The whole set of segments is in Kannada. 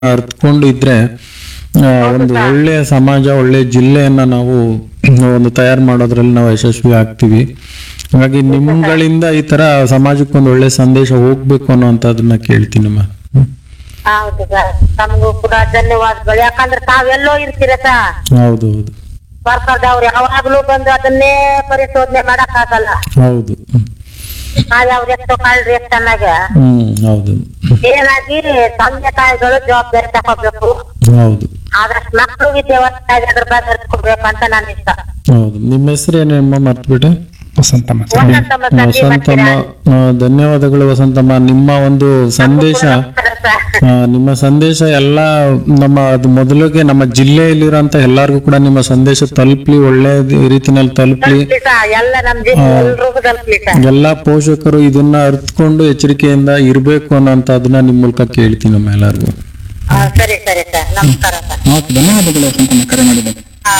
ಅರ್ಥಕೊಂಡು ಇದ್ರೆ ಆ, ಒಂದು ಒಳ್ಳೆಯ ಸಮಾಜ ಒಳ್ಳೆಯ ಜಿಲ್ಲೆಯನ್ನ ನಾವು ಒಂದು ತಯಾರು ಮಾಡೋದ್ರಲ್ಲಿ ನಾವು ಯಶಸ್ವಿ ಆಗ್ತೀವಿ ಹಾಗಾಗಿ ನಿಮ್ಗಳಿಂದ ಈ ತರ ಸಮಾಜಕ್ಕೆ ಒಂದು ಒಳ್ಳೆ ಸಂದೇಶ ಹೋಗ್ಬೇಕು ಅನ್ನೋಂಥದ್ದನ್ನ ಕೇಳ್ತೀನಮ್ಮ ಹ್ಮ್. ಹೌದು ಸರ್ ತಮಗೂ ಕೂಡ ಧನ್ಯವಾದಗಳು ಯಾಕಂದ್ರೆ ತಾವೆಲ್ಲೋ ಇರ್ತೀರ ಸರ್ ಹೌದು ಹೌದು ಸರ್ಕಾರದವ್ರು ಯಾವಾಗ್ಲೂ ಬಂದು ಅದನ್ನೇ ಪರಿಶೋಧನೆ ಮಾಡಕ್ ಆಗಲ್ಲ ಹೌದು ಹ್ಮ್. ನಾವ್ ಯಾವ್ದು ಎಷ್ಟೋ ಕಾಳ್ರಿ ಎಷ್ಟನ್ನಾಗ ಹ್ಮ್ ಹೌದು ಏನಾಗಿ ತಂದೆ ತಾಯಿಗಳು ಜವಾಬ್ದಾರಿ ತಗೋಬೇಕು ಹೌದು ಆದಷ್ಟು ಮಕ್ಕಳು ವಿದ್ಯಾವಂತಾಗಿ ಅದ್ರ ಬಗ್ಗೆ ಅರ್ತ್ಕೊಡ್ಬೇಕು ಅಂತ ನನ್ನ ಇಷ್ಟ ಹೌದು ನಿಮ್ಮ ಹೆಸರು ಏನೇನಮ್ಮ ಮರ್ತ್ಬಿಟ್ಟೆ ವಸಂತಮ್ಮ ವಸಂತಮ್ಮ ಸಂಜೆ ವಸಂತಮ್ಮ ಆ, ಧನ್ಯವಾದಗಳು ವಸಂತಮ್ಮ ನಿಮ್ಮ ಒಂದು ಸಂದೇಶ ಆ, ನಿಮ್ಮ ಸಂದೇಶ ಎಲ್ಲ ನಮ್ಮ ಅದು ಮೊದಲಿಗೆ ನಮ್ಮ ಜಿಲ್ಲೆಯಲ್ಲಿರೋಂತ ಎಲ್ಲಾರ್ಗೂ ಕೂಡ ನಿಮ್ಮ ಸಂದೇಶ ತಲುಪ್ಲಿ ಒಳ್ಳೆ ರೀತಿನಲ್ಲಿ ತಲುಪ್ಲಿ ಎಲ್ಲ ನಮ್ ಜಿಲ್ಲೆ ಎಲ್ರಿಗೂ ತಲುಪ್ಲಿ ಸರ್ ಎಲ್ಲಾ ಪೋಷಕರು ಇದನ್ನ ಅರ್ಥಕೊಂಡು ಎಚ್ಚರಿಕೆಯಿಂದ ಇರ್ಬೇಕು ಅನ್ನೋಂಥದ್ದನ್ನ ನಿಮ್ ಮೂಲಕ ಕೇಳ್ತೀನಿ ನಮ್ಮ ಎಲ್ಲಾರ್ಗು ಹಾ, ಸರಿ ಸರಿ ಸರ್ ನಮಸ್ಕಾರ ಸರ್ ಓಕೆ ಧನ್ಯವಾದಗಳು ವಸಂತಮ್ಮ ಕರೆ ಮಾಡಿದ್ದಕ್ಕೆ ಹಾ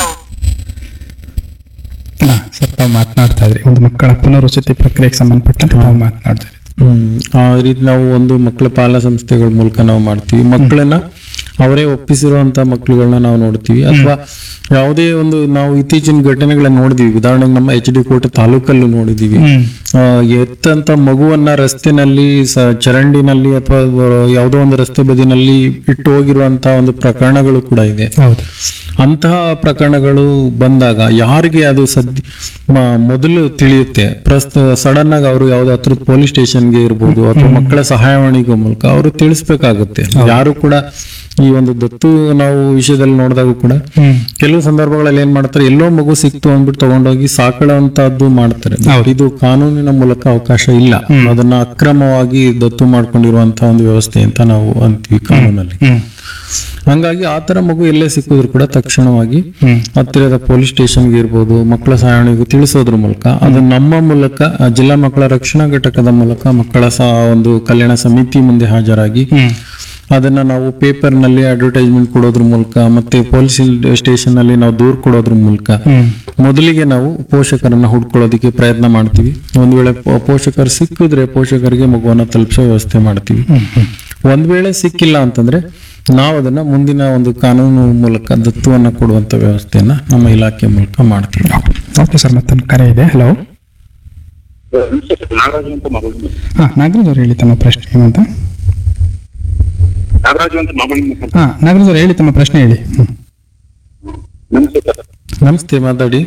ಹಾ ಸರ್ ತಾವು ಮಾತನಾಡ್ತಾ ಇದ್ರಿ ಒಂದು ಮಕ್ಕಳ ಪುನರ್ವಸತಿ ಪ್ರಕ್ರಿಯೆಗೆ ಸಂಬಂಧಪಟ್ಟಂತೆ ತಾವು ಮಾತನಾಡ್ತಾ ಇದ್ರಿ ಹ್ಮ್ ಆ ರೀತಿ ನಾವು ಒಂದು ಮಕ್ಕಳ ಪಾಲ ಸಂಸ್ಥೆಗಳ ಮೂಲಕ ನಾವು ಮಾಡ್ತೀವಿ ಮಕ್ಕಳನ್ನ ಅವರೇ ಒಪ್ಪಿಸಿರುವಂತ ಮಕ್ಕಳುಗಳನ್ನ ನಾವು ನೋಡ್ತೀವಿ ಅಥವಾ ಯಾವುದೇ ಒಂದು ನಾವು ಇತ್ತೀಚಿನ ಘಟನೆಗಳನ್ನ ನೋಡಿದೀವಿ ಉದಾಹರಣೆಗೆ ನಮ್ಮ ಎಚ್ ಡಿ ಕೋಟೆ ತಾಲೂಕಲ್ಲೂ ನೋಡಿದೀವಿ ಆ, ಎತ್ತಂತ ಮಗುವನ್ನ ರಸ್ತೆನಲ್ಲಿ ಸ- ಚರಂಡಿನಲ್ಲಿ ಅಥವಾ ಯಾವುದೋ ಒಂದು ರಸ್ತೆ ಬದಿನಲ್ಲಿ ಇಟ್ಟು ಹೋಗಿರುವಂತ ಒಂದು ಪ್ರಕರಣಗಳು ಕೂಡ ಇದೆ ಹೌದು ಅಂತಹ ಪ್ರಕರಣಗಳು ಬಂದಾಗ ಯಾರಿಗೆ ಅದು ಸದ್ಯ ಮ- ಮೊದಲು ತಿಳಿಯುತ್ತೆ ಪ್ರಸ್ತ ಸಡನ್ ಆಗಿ ಅವರು ಯಾವ್ದು ಹತ್ರ ಪೊಲೀಸ್ ಸ್ಟೇಷನ್ಗೆ ಇರ್ಬೋದು ಅಥವಾ ಮಕ್ಕಳ ಸಹಾಯವಾಣಿಗೆ ಮೂಲಕ ಅವರು ತಿಳಿಸ್ಬೇಕಾಗುತ್ತೆ ಯಾರು ಕೂಡ ಈ ಒಂದು ದತ್ತು ನಾವು ವಿಷಯದಲ್ಲಿ ನೋಡಿದಾಗ ಕೂಡ ಕೆಲವು ಸಂದರ್ಭಗಳಲ್ಲಿ ಏನ್ ಮಾಡ್ತಾರೆ ಎಲ್ಲೋ ಮಗು ಸಿಕ್ತು ಅಂದ್ಬಿಟ್ಟು ತಗೊಂಡೋಗಿ ಸಾಕಳುವಂತಹದ್ದು ಮಾಡ್ತಾರೆ ಇದು ಕಾನೂನಿನ ಮೂಲಕ ಅವಕಾಶ ಇಲ್ಲ ಅದನ್ನ ಅಕ್ರಮವಾಗಿ ದತ್ತು ಮಾಡ್ಕೊಂಡಿರುವಂತಹ ಒಂದು ವ್ಯವಸ್ಥೆ ಅಂತ ನಾವು ಅಂತೀವಿ ಕಾನೂನಲ್ಲಿ ಹಂಗಾಗಿ ಆ ತರ ಮಗು ಎಲ್ಲೇ ಸಿಕ್ಕಿದ್ರು ಕೂಡ ತಕ್ಷಣವಾಗಿ ಹತ್ತಿರದ ಪೊಲೀಸ್ ಸ್ಟೇಷನ್ಗೆ ಇರ್ಬೋದು ಮಕ್ಕಳ ಸಹಾಯಣಿಗೂ ತಿಳಿಸೋದ್ರ ಮೂಲಕ ಅದು ನಮ್ಮ ಮೂಲಕ ಆ ಜಿಲ್ಲಾ ಮಕ್ಕಳ ರಕ್ಷಣಾ ಘಟಕದ ಮೂಲಕ ಮಕ್ಕಳ ಸಹ ಒಂದು ಕಲ್ಯಾಣ ಸಮಿತಿ ಮುಂದೆ ಹಾಜರಾಗಿ ಅದನ್ನ ನಾವು ಪೇಪರ್ ನಲ್ಲಿ ಅಡ್ವರ್ಟೈಸ್ಮೆಂಟ್ ಕೊಡೋದ್ರ ಮೂಲಕ ಮತ್ತೆ ಪೊಲೀಸ್ ಸ್ಟೇಷನ್ ನಲ್ಲಿ ನಾವು ದೂರ್ ಕೊಡೋದ್ರ ಮೂಲಕ ಮೊದಲಿಗೆ ನಾವು ಪೋಷಕರನ್ನ ಹುಡ್ಕೊಳ್ಳೋದಕ್ಕೆ ಪ್ರಯತ್ನ ಮಾಡ್ತೀವಿ ಒಂದ್ ವೇಳೆ ಪೋ- ಪೋಷಕರು ಸಿಕ್ಕಿದ್ರೆ ಪೋಷಕರಿಗೆ ಮಗುವನ್ನ ತಲುಪಿಸೋ ವ್ಯವಸ್ಥೆ ಮಾಡ್ತೀವಿ ಒಂದ್ ವೇಳೆ ಸಿಕ್ಕಿಲ್ಲ ಅಂತಂದ್ರೆ ನಾವು ಅದನ್ನ ಮುಂದಿನ ಒಂದು ಕಾನೂನು ಮೂಲಕ ದತ್ತುವನ್ನ ಕೊಡುವಂತ ವ್ಯವಸ್ಥೆಯನ್ನ ನಮ್ಮ ಇಲಾಖೆ ಮೂಲಕ ಮಾಡ್ತೀವಿ ಓಕೆ ಸರ್ ಮತ್ತೊಂದು ಕರೆ ಇದೆ ಹಲೋ ನಾಗರಾಜು ಅಂತ ಮಗಳು ಹಾ ನಾಗರಾಜ್ ಅವ್ರು ಹೇಳಿ ತಮ್ಮ ಪ್ರಶ್ನೆ ಏನು ಅಂತ ನಾಗರಾಜು ಅಂತ ಮಗಳು ಹಾ ನಾಗರಾಜ್ ಅವ್ರು ಹೇಳಿ ತಮ್ಮ ಪ್ರಶ್ನೆ ಹೇಳಿ ಹ್ಮ್. ನಮಸ್ತೆ ಸರ್ ನಮಸ್ತೆ ಮಾತಾಡಿ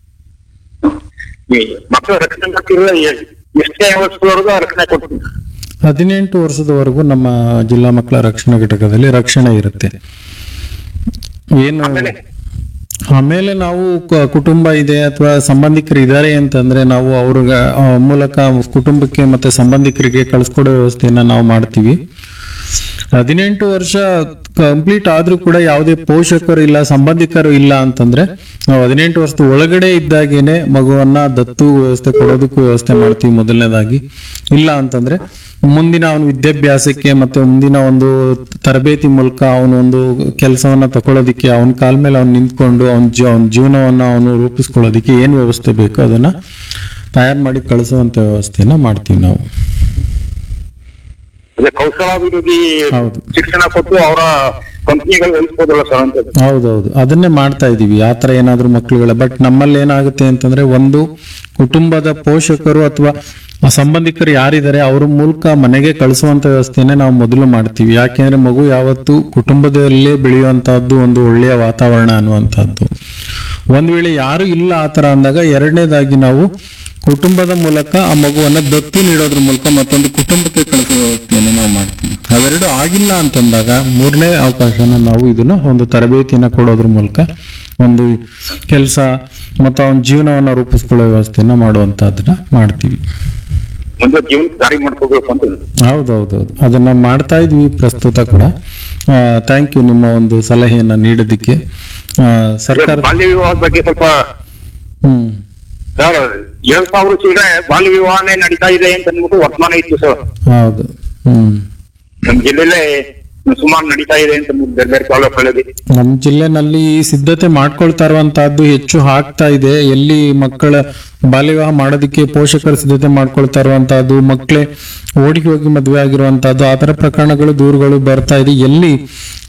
ಈ ಮಕ್ಕಳ ರಕ್ಷಣೆ ಮಾಡ್ತಿರಲ್ಲ ಎಷ್ಟೇ ವರ್ಷದವರೆಗೂ ರಕ್ಷಣೆ ಕೊಡ್ತೀನಿ ಹದಿನೆಂಟು ವರ್ಷದವರೆಗೂ ನಮ್ಮ ಜಿಲ್ಲಾ ಮಕ್ಕಳ ರಕ್ಷಣಾ ಘಟಕದಲ್ಲಿ ರಕ್ಷಣೆ ಇರುತ್ತೆ ಏನು ಆಮೇಲೆ ನಾವು ಕ- ಕುಟುಂಬ ಇದೆ ಅಥವಾ ಸಂಬಂಧಿಕರು ಇದ್ದಾರೆ ಅಂತಂದ್ರೆ ನಾವು ಅವ್ರಿಗೆ ಆ, ಮೂಲಕ ಕುಟುಂಬಕ್ಕೆ ಮತ್ತೆ ಸಂಬಂಧಿಕರಿಗೆ ಕಳಿಸ್ಕೊಡೋ ವ್ಯವಸ್ಥೆಯನ್ನ ನಾವು ಮಾಡ್ತೀವಿ ಹದಿನೆಂಟು ವರ್ಷ ಕಂಪ್ಲೀಟ್ ಆದ್ರೂ ಕೂಡ ಯಾವುದೇ ಪೋಷಕರು ಇಲ್ಲ ಸಂಬಂಧಿಕರು ಇಲ್ಲ ಅಂತಂದ್ರೆ ನಾವು ಹದಿನೆಂಟು ವರ್ಷದ ಒಳಗಡೆ ಇದ್ದಾಗೇನೆ ಮಗುವನ್ನ ದತ್ತು ವ್ಯವಸ್ಥೆ ಕೊಡೋದಕ್ಕೂ ವ್ಯವಸ್ಥೆ ಮಾಡ್ತೀವಿ ಮೊದಲನೇದಾಗಿ ಇಲ್ಲ ಅಂತಂದ್ರೆ ಮುಂದಿನ ಅವನ ವಿದ್ಯಾಭ್ಯಾಸಕ್ಕೆ ಮತ್ತೆ ಮುಂದಿನ ಒಂದು ತರಬೇತಿ ಮೂಲಕ ಅವನ ಒಂದು ಕೆಲಸವನ್ನ ತಗೊಳ್ಳೋದಿಕ್ಕೆ ಅವನ ಕಾಲ ಮೇಲೆ ಅವ್ನು ನಿಂತ್ಕೊಂಡು ಅವನ ಜೀವ ಅವನ ಜೀವನವನ್ನ ಅವನು ರೂಪಿಸ್ಕೊಳ್ಳೋದಿಕ್ಕೆ ಏನ್ ವ್ಯವಸ್ಥೆ ಬೇಕೋ ಅದನ್ನ ತಯಾರು ಮಾಡಿ ಕಳಿಸುವಂತ ವ್ಯವಸ್ಥೆಯನ್ನ ಮಾಡ್ತೀವಿ ನಾವು ಅದೇ ಕೌಶಲಾಭಿವೃದ್ಧಿ ಹೌದು. ಶಿಕ್ಷಣ ಕೊಟ್ಟು ಅವರ ಕಂಪ್ನಿಗಳು ವಹಿಸ್ಬೋದಲ್ಲ ಸರ್ ಅಂತ ಹೌದೌದು ಅದನ್ನೇ ಮಾಡ್ತಾ ಇದೀವಿ ಆ ತರ ಏನಾದ್ರೂ ಮಕ್ಳುಗಳ ಬಟ್ ನಮ್ಮಲ್ಲಿ ಏನಾಗುತ್ತೆ ಅಂತಂದ್ರೆ ಒಂದು ಕುಟುಂಬದ ಪೋಷಕರು ಅಥವಾ ಆ ಸಂಬಂಧಿಕರು ಯಾರಿದ್ದಾರೆ ಅವ್ರ ಮೂಲಕ ಮನೆಗೆ ಕಳಿಸುವಂತ ವ್ಯವಸ್ಥೆನೆ ನಾವು ಮೊದಲು ಮಾಡ್ತೀವಿ ಯಾಕೆಂದ್ರೆ ಮಗು ಯಾವತ್ತು ಕುಟುಂಬದಲ್ಲೇ ಬೆಳೆಯುವಂತಹದ್ದು ಒಂದು ಒಳ್ಳೆಯ ವಾತಾವರಣ ಅನ್ನುವಂಥದ್ದು ಒಂದ್ ವೇಳೆ ಯಾರು ಇಲ್ಲ ಆ ತರ ಅಂದಾಗ ಎರಡನೇದಾಗಿ ನಾವು ಕುಟುಂಬದ ಮೂಲಕ ಆ ಮಗುವನ್ನ ದತ್ತು ನೀಡೋದ್ರ ಮೂಲಕ ಮತ್ತೊಂದು ಕುಟುಂಬಕ್ಕೆ ಕಳಿಸುವ ವ್ಯವಸ್ಥೆಯನ್ನು ನಾವು ಮಾಡ್ತೀವಿ ಅವೆರಡು ಆಗಿಲ್ಲ ಅಂತಂದಾಗ ಮೂರನೇ ಅವಕಾಶನ ನಾವು ಇದನ್ನ ಒಂದು ತರಬೇತಿಯನ್ನ ಕೊಡೋದ್ರ ಮೂಲಕ ಒಂದು ಕೆಲಸ ಮತ್ತು ಅವನ ಜೀವನವನ್ನ ರೂಪಿಸ್ಕೊಳ್ಳೋ ವ್ಯವಸ್ಥೆಯನ್ನ ಮಾಡುವಂತಹದನ್ನ ಮಾಡ್ತೀವಿ ಮುಂದೆ ಜೀವನ ದಾರಿ ಮಾಡ್ಕೋಬೇಕು ಅಂತ ಹೌದೌದೌದು ಅದನ್ನ ಮಾಡ್ತಾ ಇದ್ವಿ ಪ್ರಸ್ತುತ ಕೂಡ ಥ್ಯಾಂಕ್ ಯು ನಿಮ್ಮ ಒಂದು ಸಲಹೆಯನ್ನ ನೀಡೋದಕ್ಕೆ ಆ, ಸರ್ಕಾರ ಬಾಲ್ಯ ವಿವಾಹದ ಬಗ್ಗೆ ಸ್ವಲ್ಪ ಹ್ಮ್ ಸರ್ ಏಳು ಸಾವಿರ ಚಿಲ್ಲರೆ ಬಾಲ್ಯ ವಿವಾಹನೇ ನಡೀತಾ ಇದೆ ಅಂತ ಅಂದ್ಬಿಟ್ಟು ವರ್ತಮಾನ ಇತ್ತು ಸರ್ ಹೌದು ಹ್ಮ್ ನಮ್ ಜಿಲ್ಲೆಲೇ ಸುಮಾರು ನಡೀತಾ ಇದೆ ಅಂತ ಬೇರೆ ಬೇರೆ ತಾಲೂಕುಗಳಲ್ಲಿ ನಮ್ಮ ಜಿಲ್ಲೆನಲ್ಲಿ ಸಿದ್ಧತೆ ಮಾಡ್ಕೊಳ್ತಾ ಇರುವಂತಹದ್ದು ಹೆಚ್ಚು ಆಗ್ತಾ ಇದೆ ಎಲ್ಲಿ ಮಕ್ಕಳ ಬಾಲ್ಯ ವಿವಾಹ ಮಾಡೋದಕ್ಕೆ ಪೋಷಕರು ಸಿದ್ಧತೆ ಮಾಡ್ಕೊಳ್ತಾ ಇರುವಂತಹದ್ದು ಮಕ್ಕಳೇ ಓಡಿ ಹೋಗಿ ಮದುವೆ ಆಗಿರುವಂತಹದ್ದು ಆ ತರ ಪ್ರಕರಣಗಳು ದೂರುಗಳು ಬರ್ತಾ ಇದೆ ಎಲ್ಲಿ